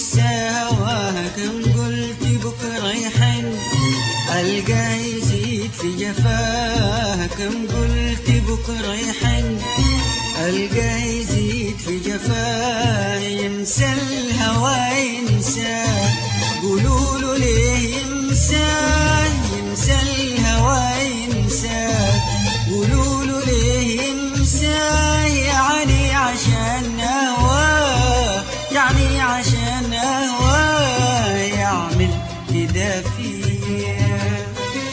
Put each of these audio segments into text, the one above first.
ينسى هواها كم قلت بكرة يحن ألقاه يزيد في جفاها كم قلت بكرة يحن ألقاه يزيد في جفاه ينسى الهوى ينسى قولوا له ليه ينسى ينسى الهوى ينسى قولوا له ليه ينسى يعني عشان أهواه يعني عشان أهواه يعمل كده فيا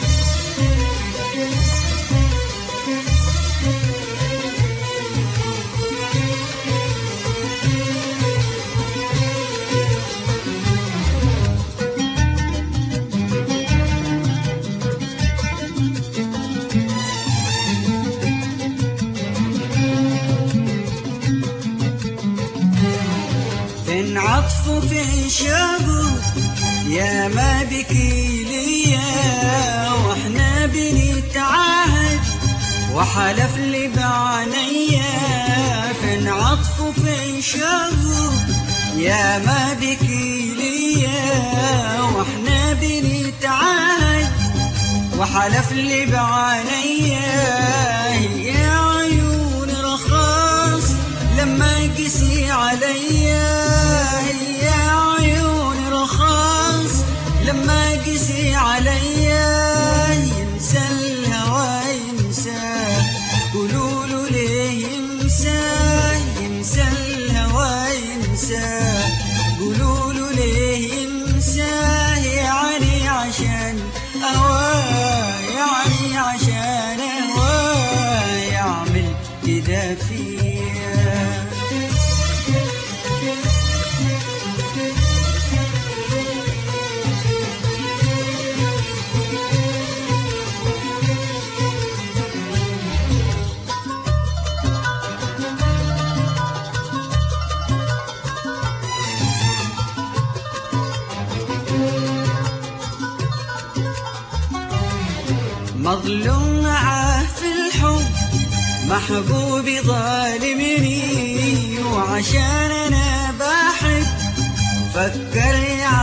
فين عطفه فين شوقه يا ما بكي ليا واحنا بنتعاهد وحلف لي بعينيا فين عطفه فين شوقه يا ما بكي ليا واحنا بنتعاهد وحلف لي بعينيا يا عيون رخاص لما قسي عليا يا عيون رخاص لما قسي عليا ينسى الهوى ينسى قولوا له ليه ينسى ينسى الهوى ينسى قولوا له ليه ينسى يعني عشان هواه يعني عشان هواه يعمل كده فيا مظلوم معاه في الحب محبوبي ظالمني وعشان انا بحب فكر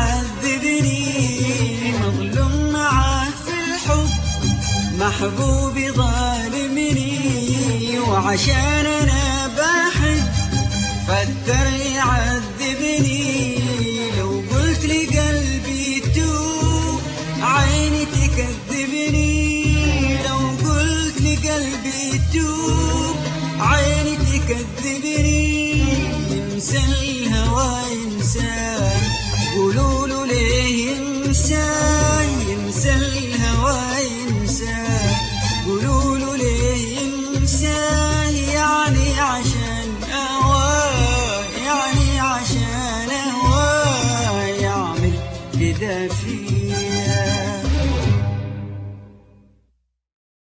يعذبني مظلوم معاه في الحب محبوبي ظالمني وعشان انا بحب فكر يعذبني لو قلت لي قلبي توب عيني تكذبني لو قلت لي قلبي توب عيني تكذبني ينسى الهوى ينسى قولوا له ليه ينسى ينسى الهوى ينسى قولوا له ليه ينسى يعني عشان هواه يعني عشان هواه يعمل كده فيه